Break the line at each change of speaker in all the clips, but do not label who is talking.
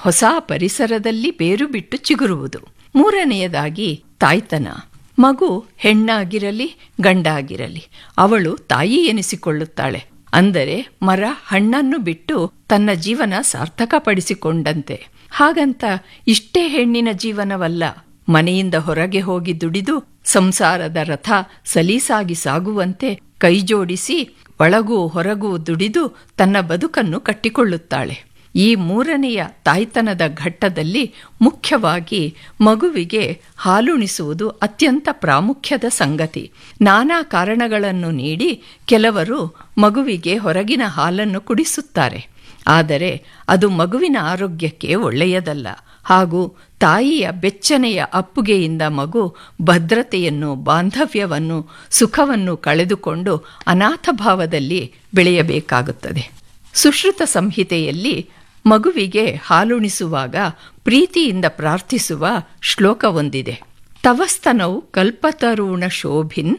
ಹೊಸ ಪರಿಸರದಲ್ಲಿ ಬೇರು ಬಿಟ್ಟು ಚಿಗುರುವುದು ಮೂರನೆಯದಾಗಿ ತಾಯ್ತನ ಮಗು ಹೆಣ್ಣಾಗಿರಲಿ ಗಂಡಾಗಿರಲಿ ಅವಳು ತಾಯಿ ಎನಿಸಿಕೊಳ್ಳುತ್ತಾಳೆ ಅಂದರೆ ಮರ ಹಣ್ಣನ್ನು ಬಿಟ್ಟು ತನ್ನ ಜೀವನ ಸಾರ್ಥಕಪಡಿಸಿಕೊಂಡಂತೆ ಹಾಗಂತ ಇಷ್ಟೇ ಹೆಣ್ಣಿನ ಜೀವನವಲ್ಲ ಮನೆಯಿಂದ ಹೊರಗೆ ಹೋಗಿ ದುಡಿದು ಸಂಸಾರದ ರಥ ಸಲೀಸಾಗಿ ಸಾಗುವಂತೆ ಕೈಜೋಡಿಸಿ ಒಳಗೂ ಹೊರಗೂ ದುಡಿದು ತನ್ನ ಬದುಕನ್ನು ಕಟ್ಟಿಕೊಳ್ಳುತ್ತಾಳೆ ಈ ಮೂರನೆಯ ತಾಯ್ತನದ ಘಟ್ಟದಲ್ಲಿ ಮುಖ್ಯವಾಗಿ ಮಗುವಿಗೆ ಹಾಲುಣಿಸುವುದು ಅತ್ಯಂತ ಪ್ರಾಮುಖ್ಯದ ಸಂಗತಿ ನಾನಾ ಕಾರಣಗಳನ್ನು ನೀಡಿ ಕೆಲವರು ಮಗುವಿಗೆ ಹೊರಗಿನ ಹಾಲನ್ನು ಕುಡಿಸುತ್ತಾರೆ ಆದರೆ ಅದು ಮಗುವಿನ ಆರೋಗ್ಯಕ್ಕೆ ಒಳ್ಳೆಯದಲ್ಲ ಹಾಗೂ ತಾಯಿಯ ಬೆಚ್ಚನೆಯ ಅಪ್ಪುಗೆಯಿಂದ ಮಗು ಭದ್ರತೆಯನ್ನು ಬಾಂಧವ್ಯವನ್ನು ಸುಖವನ್ನು ಕಳೆದುಕೊಂಡು ಅನಾಥಭಾವದಲ್ಲಿ ಬೆಳೆಯಬೇಕಾಗುತ್ತದೆ ಸುಶ್ರುತ ಸಂಹಿತೆಯಲ್ಲಿ ಮಗುವಿಗೆ ಹಾಲುಣಿಸುವಾಗ ಪ್ರೀತಿಯಿಂದ ಪ್ರಾರ್ಥಿಸುವ ಶ್ಲೋಕವೊಂದಿದೆ ತವಸ್ತನೌ ಕಲ್ಪತರುಣ ಶೋಭಿನ್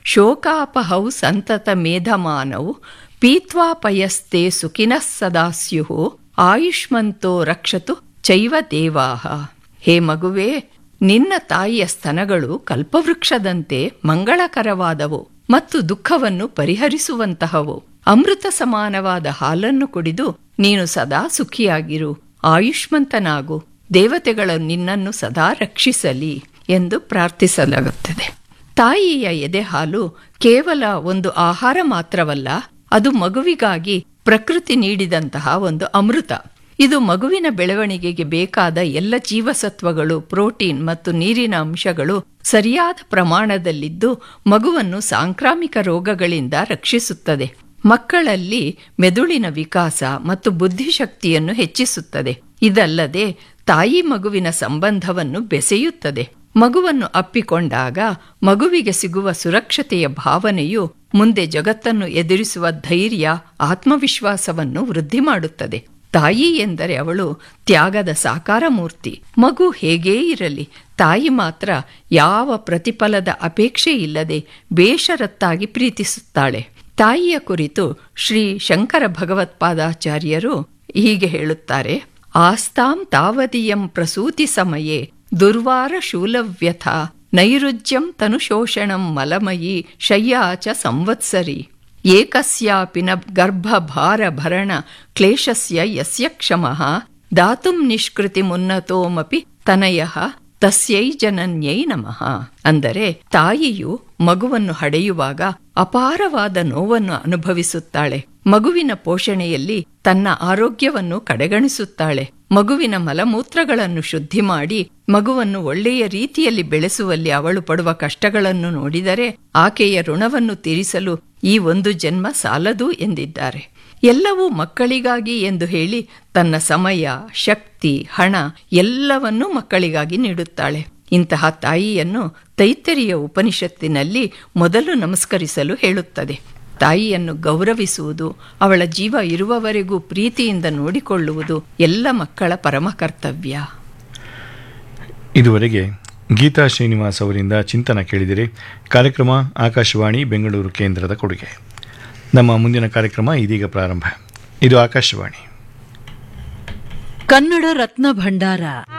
ಶೋಕಾಪಹೌ ಸಂತತ ಮೇಧಮಾನೌ ಪೀತ್ವಾಪಯಸ್ತೆ ಸುಖಿನಃ ಸದಾ ಸ್ಯು ಆಯುಷ್ಮಂತೋ ರಕ್ಷತು ಚೈವ ದೇವಾಹ ಹೇ ಮಗುವೇ ನಿನ್ನ ತಾಯಿಯ ಸ್ತನಗಳು ಕಲ್ಪವೃಕ್ಷದಂತೆ ಮಂಗಳಕರವಾದವು ಮತ್ತು ದುಃಖವನ್ನು ಪರಿಹರಿಸುವಂತಹವು ಅಮೃತ ಸಮಾನವಾದ ಹಾಲನ್ನು ಕುಡಿದು ನೀನು ಸದಾ ಸುಖಿಯಾಗಿರು ಆಯುಷ್ಮಂತನಾಗು ದೇವತೆಗಳು ನಿನ್ನನ್ನು ಸದಾ ರಕ್ಷಿಸಲಿ ಎಂದು ಪ್ರಾರ್ಥಿಸಲಾಗುತ್ತದೆ ತಾಯಿಯ ಎದೆ ಹಾಲು ಕೇವಲ ಒಂದು ಆಹಾರ ಮಾತ್ರವಲ್ಲ ಅದು ಮಗುವಿಗಾಗಿ ಪ್ರಕೃತಿ ನೀಡಿದಂತಹ ಒಂದು ಅಮೃತ ಇದು ಮಗುವಿನ ಬೆಳವಣಿಗೆಗೆ ಬೇಕಾದ ಎಲ್ಲ ಜೀವಸತ್ವಗಳು ಪ್ರೋಟೀನ್ ಮತ್ತು ನೀರಿನ ಅಂಶಗಳು ಸರಿಯಾದ ಪ್ರಮಾಣದಲ್ಲಿದ್ದು ಮಗುವನ್ನು ಸಾಂಕ್ರಾಮಿಕ ರೋಗಗಳಿಂದ ರಕ್ಷಿಸುತ್ತದೆ ಮಕ್ಕಳಲ್ಲಿ ಮೆದುಳಿನ ವಿಕಾಸ ಮತ್ತು ಬುದ್ಧಿಶಕ್ತಿಯನ್ನು ಹೆಚ್ಚಿಸುತ್ತದೆ ಇದಲ್ಲದೆ ತಾಯಿ ಮಗುವಿನ ಸಂಬಂಧವನ್ನು ಬೆಸೆಯುತ್ತದೆ ಮಗುವನ್ನು ಅಪ್ಪಿಕೊಂಡಾಗ ಮಗುವಿಗೆ ಸಿಗುವ ಸುರಕ್ಷತೆಯ ಭಾವನೆಯು ಮುಂದೆ ಜಗತ್ತನ್ನು ಎದುರಿಸುವ ಧೈರ್ಯ ಆತ್ಮವಿಶ್ವಾಸವನ್ನು ವೃದ್ಧಿ ಮಾಡುತ್ತದೆ ತಾಯಿ ಎಂದರೆ ಅವಳು ತ್ಯಾಗದ ಸಾಕಾರ ಮೂರ್ತಿ ಮಗು ಹೇಗೇ ಇರಲಿ ತಾಯಿ ಮಾತ್ರ ಯಾವ ಪ್ರತಿಫಲದ ಅಪೇಕ್ಷೆ ಇಲ್ಲದೆ ಬೇಷರತ್ತಾಗಿ ಪ್ರೀತಿಸುತ್ತಾಳೆ ತಾಯಿಯ ಕುರಿತು ಶ್ರೀ ಶಂಕರ ಭಗವತ್ಪಾದಾಚಾರ್ಯರು ಹೀಗೆ ಹೇಳುತ್ತಾರೆ ಆಸ್ತಾಂ ತಾವದಿಯಂ ಪ್ರಸೂತಿ ಸಮಯೇ ದುರ್ವಾರ ಶೂಲವ್ಯಥ ನೈರುಜ್ಯಂ ತನುಶೋಷಣಂ ಮಲಮಯಿ ಶಯ್ಯಾ ಚ ಸಂವತ್ಸರಿ ಏಕಸ್ಯಾಪಿ ನ ಗರ್ಭಭಾರಭರಣ ಕ್ಲೇಶಸ್ಯ ಯಸ್ಯ ಕ್ಷಮಃ ದಾತುಂ ನಿಷ್ಕೃತಿ ಮುನ್ನತೋಮಪಿ ತನಯಃ ತಸ್ಯೈ ಜನನ್ಯೈ ನಮಃ ಅಂದರೆ ತಾಯಿಯು ಮಗುವನ್ನು ಹಡೆಯುವಾಗ ಅಪಾರವಾದ ನೋವನ್ನು ಅನುಭವಿಸುತ್ತಾಳೆ ಮಗುವಿನ ಪೋಷಣೆಯಲ್ಲಿ ತನ್ನ ಆರೋಗ್ಯವನ್ನು ಕಡೆಗಣಿಸುತ್ತಾಳೆ ಮಗುವಿನ ಮಲಮೂತ್ರಗಳನ್ನು ಶುದ್ಧಿ ಮಾಡಿ ಮಗುವನ್ನು ಒಳ್ಳೆಯ ರೀತಿಯಲ್ಲಿ ಬೆಳೆಸುವಲ್ಲಿ ಅವಳು ಪಡುವ ಕಷ್ಟಗಳನ್ನು ನೋಡಿದರೆ ಆಕೆಯ ಋಣವನ್ನು ತೀರಿಸಲು ಈ ಒಂದು ಜನ್ಮ ಸಾಲದು ಎಂದಿದ್ದಾರೆ ಎಲ್ಲವೂ ಮಕ್ಕಳಿಗಾಗಿ ಎಂದು ಹೇಳಿ ತನ್ನ ಸಮಯ ಶಕ್ತಿ ಹಣ ಎಲ್ಲವನ್ನೂ ಮಕ್ಕಳಿಗಾಗಿ ನೀಡುತ್ತಾಳೆ ಇಂತಹ ತಾಯಿಯನ್ನು ತೈತ್ತರಿಯ ಉಪನಿಷತ್ತಿನಲ್ಲಿ ಮೊದಲು ನಮಸ್ಕರಿಸಲು ಹೇಳುತ್ತದೆ ತಾಯಿಯನ್ನು ಗೌರವಿಸುವುದು ಅವಳ ಜೀವ ಇರುವವರೆಗೂ ಪ್ರೀತಿಯಿಂದ ನೋಡಿಕೊಳ್ಳುವುದು ಎಲ್ಲ ಮಕ್ಕಳ ಪರಮ ಕರ್ತವ್ಯ
ಇದುವರೆಗೆ ಗೀತಾ ಶ್ರೀನಿವಾಸ್ ಅವರಿಂದ ಚಿಂತನ ಕೇಳಿದಿರಿ ಕಾರ್ಯಕ್ರಮ ಆಕಾಶವಾಣಿ ಬೆಂಗಳೂರು ಕೇಂದ್ರದ ಕೊಡುಗೆ ನಮ್ಮ ಮುಂದಿನ ಕಾರ್ಯಕ್ರಮ ಇದೀಗ ಪ್ರಾರಂಭ ಇದು ಆಕಾಶವಾಣಿ
ಕನ್ನಡ ರತ್ನ ಭಂಡಾರ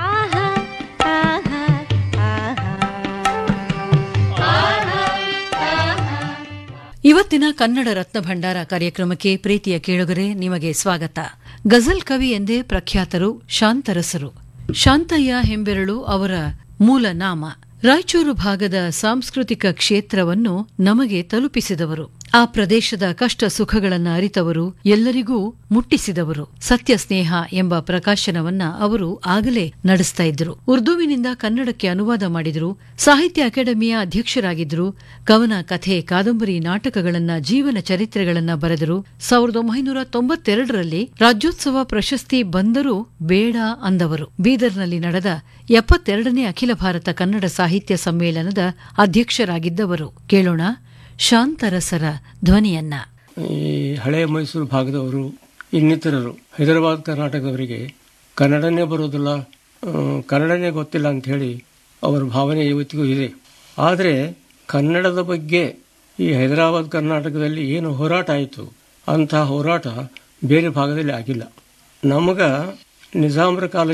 ಇವತ್ತಿನ ಕನ್ನಡ ರತ್ನ ಭಂಡಾರ ಕಾರ್ಯಕ್ರಮಕ್ಕೆ ಪ್ರೀತಿಯ ಕೇಳುಗರೆ ನಿಮಗೆ ಸ್ವಾಗತ ಗಜಲ್ ಕವಿ ಎಂದೇ ಪ್ರಖ್ಯಾತರು ಶಾಂತರಸರು ಶಾಂತಯ್ಯ ಹೆಂಬೆರಳು ಅವರ ಮೂಲ ನಾಮ ರಾಯಚೂರು ಭಾಗದ ಸಾಂಸ್ಕೃತಿಕ ಕ್ಷೇತ್ರವನ್ನು ನಮಗೆ ತಲುಪಿಸಿದವರು ಆ ಪ್ರದೇಶದ ಕಷ್ಟ ಸುಖಗಳನ್ನು ಅರಿತವರು ಎಲ್ಲರಿಗೂ ಮುಟ್ಟಿಸಿದವರು ಸತ್ಯ ಸ್ನೇಹ ಎಂಬ ಪ್ರಕಾಶನವನ್ನ ಅವರು ಆಗಲೇ ನಡೆಸ್ತಾ ಇದ್ರು ಉರ್ದುವಿನಿಂದ ಕನ್ನಡಕ್ಕೆ ಅನುವಾದ ಮಾಡಿದ್ರು ಸಾಹಿತ್ಯ ಅಕಾಡೆಮಿಯ ಅಧ್ಯಕ್ಷರಾಗಿದ್ರು ಕವನ ಕಥೆ ಕಾದಂಬರಿ ನಾಟಕಗಳನ್ನ ಜೀವನ ಚರಿತ್ರೆಗಳನ್ನ ಬರೆದರು ಸಾವಿರದ ಒಂಬೈನೂರ ತೊಂಬತ್ತೆರಡರಲ್ಲಿ ರಾಜ್ಯೋತ್ಸವ ಪ್ರಶಸ್ತಿ ಬಂದರೂ ಬೇಡ ಅಂದವರು ಬೀದರ್ನಲ್ಲಿ ನಡೆದ ಎಪ್ಪತ್ತೆರಡನೇ ಅಖಿಲ ಭಾರತ ಕನ್ನಡ ಸಾಹಿತ್ಯ ಸಮ್ಮೇಳನದ ಅಧ್ಯಕ್ಷರಾಗಿದ್ದವರು ಕೇಳೋಣ ಶಾಂತರಸರ ಧ್ವನಿಯನ್ನ
ಈ ಹಳೆಯ ಮೈಸೂರು ಭಾಗದವರು ಇನ್ನಿತರರು ಹೈದರಾಬಾದ್ ಕರ್ನಾಟಕದವರಿಗೆ ಕನ್ನಡನೇ ಬರೋದಿಲ್ಲ ಆ, ಕನ್ನಡನೇ ಗೊತ್ತಿಲ್ಲ ಅಂತ ಹೇಳಿ ಅವರ ಭಾವನೆ ಇವತ್ತಿಗೂ ಇದೆ ಆದರೆ ಕನ್ನಡದ ಬಗ್ಗೆ ಈ ಹೈದರಾಬಾದ್ ಕರ್ನಾಟಕದಲ್ಲಿ ಏನು ಹೋರಾಟ ಆಯಿತು ಅಂತಹ ಹೋರಾಟ ಬೇರೆ ಭಾಗದಲ್ಲಿ ಆಗಿಲ್ಲ ನಮಗ ನಿಜಾಮರ ಕಾಲ